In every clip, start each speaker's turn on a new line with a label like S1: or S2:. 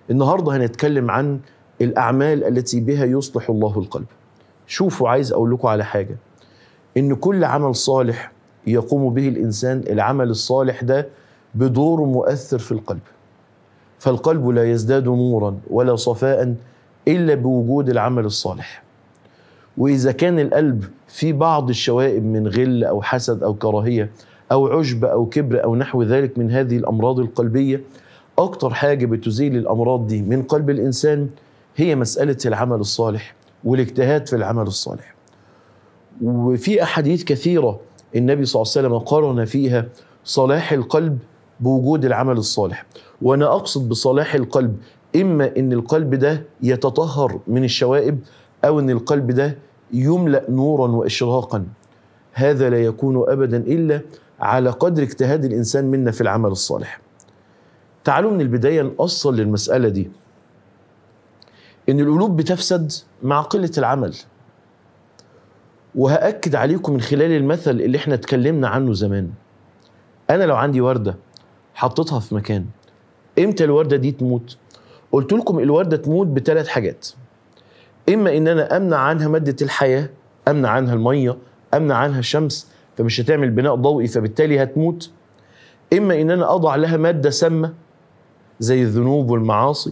S1: النهارده هنتكلم عن الاعمال التي بها يصلح الله القلب شوفوا عايز اقول لكم على حاجه ان كل عمل صالح يقوم به الانسان العمل الصالح ده بدور مؤثر في القلب فالقلب لا يزداد نورا ولا صفاء الا بوجود العمل الصالح واذا كان القلب في بعض الشوائب من غل او حسد او كراهيه او عجب او كبر او نحو ذلك من هذه الامراض القلبيه اكتر حاجه بتزيل الامراض دي من قلب الانسان هي مساله العمل الصالح والاجتهاد في العمل الصالح وفي احاديث كثيره النبي صلى الله عليه وسلم قارن فيها صلاح القلب بوجود العمل الصالح وانا اقصد بصلاح القلب اما ان القلب ده يتطهر من الشوائب او ان القلب ده يملا نورا واشراقا هذا لا يكون ابدا الا على قدر اجتهاد الانسان منا في العمل الصالح تعالوا من البدايه نأصل للمساله دي ان القلوب بتفسد مع قله العمل وهأكد عليكم من خلال المثل اللي احنا اتكلمنا عنه زمان انا لو عندي ورده حطيتها في مكان امتى الورده دي تموت قلت لكم الورده تموت بثلاث حاجات اما ان انا امنع عنها ماده الحياه امنع عنها الميه امنع عنها الشمس فمش هتعمل بناء ضوئي فبالتالي هتموت اما ان انا اضع لها ماده سامه زي الذنوب والمعاصي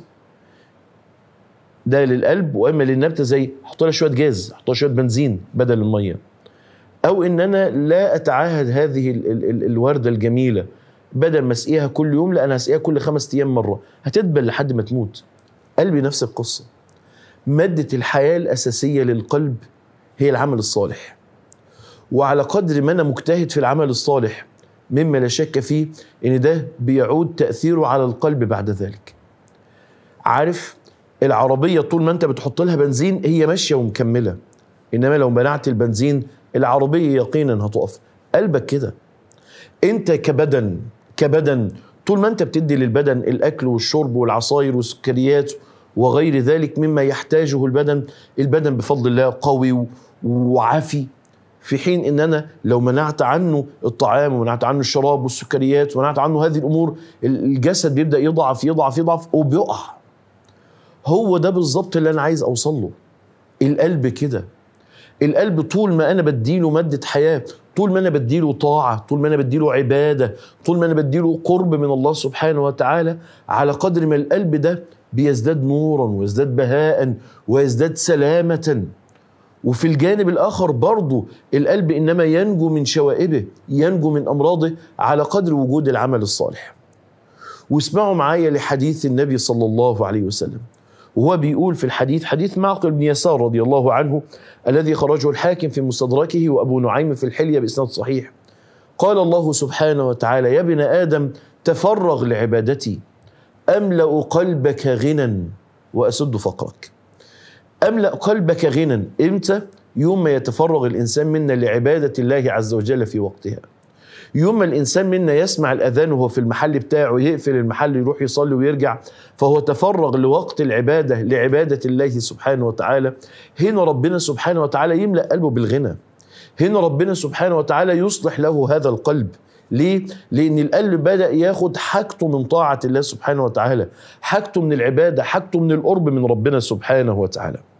S1: ده للقلب واما للنبته زي احط لها شويه جاز احط لها شويه بنزين بدل الميه او ان انا لا اتعاهد هذه ال ال ال الورده الجميله بدل ما اسقيها كل يوم لا انا اسقيها كل خمس ايام مره هتدبل لحد ما تموت قلبي نفس القصه ماده الحياه الاساسيه للقلب هي العمل الصالح وعلى قدر ما انا مجتهد في العمل الصالح مما لا شك فيه ان ده بيعود تاثيره على القلب بعد ذلك عارف العربيه طول ما انت بتحط لها بنزين هي ماشيه ومكمله انما لو منعت البنزين العربيه يقينا هتقف قلبك كده انت كبدن كبدن طول ما انت بتدي للبدن الاكل والشرب والعصاير والسكريات وغير ذلك مما يحتاجه البدن البدن بفضل الله قوي وعافي في حين ان انا لو منعت عنه الطعام ومنعت عنه الشراب والسكريات ومنعت عنه هذه الامور الجسد بيبدا يضعف يضعف يضعف وبيقع هو ده بالظبط اللي انا عايز اوصل له القلب كده القلب طول ما انا بديله ماده حياه طول ما انا بديله طاعه طول ما انا بديله عباده طول ما انا بديله قرب من الله سبحانه وتعالى على قدر ما القلب ده بيزداد نورا ويزداد بهاء ويزداد سلامه وفي الجانب الاخر برضه القلب انما ينجو من شوائبه ينجو من امراضه على قدر وجود العمل الصالح واسمعوا معايا لحديث النبي صلى الله عليه وسلم وهو بيقول في الحديث حديث معقل بن يسار رضي الله عنه الذي خرجه الحاكم في مستدركه وابو نعيم في الحليه باسناد صحيح قال الله سبحانه وتعالى يا ابن ادم تفرغ لعبادتي املا قلبك غنى واسد فقرك املا قلبك غنى امتى يوم ما يتفرغ الانسان منا لعباده الله عز وجل في وقتها يوم ما الانسان منا يسمع الاذان وهو في المحل بتاعه يقفل المحل يروح يصلي ويرجع فهو تفرغ لوقت العباده لعباده الله سبحانه وتعالى هنا ربنا سبحانه وتعالى يملا قلبه بالغنى هنا ربنا سبحانه وتعالى يصلح له هذا القلب ليه؟ لأن القلب بدأ ياخد حاجته من طاعة الله سبحانه وتعالى، حاجته من العبادة، حاجته من القرب من ربنا سبحانه وتعالى.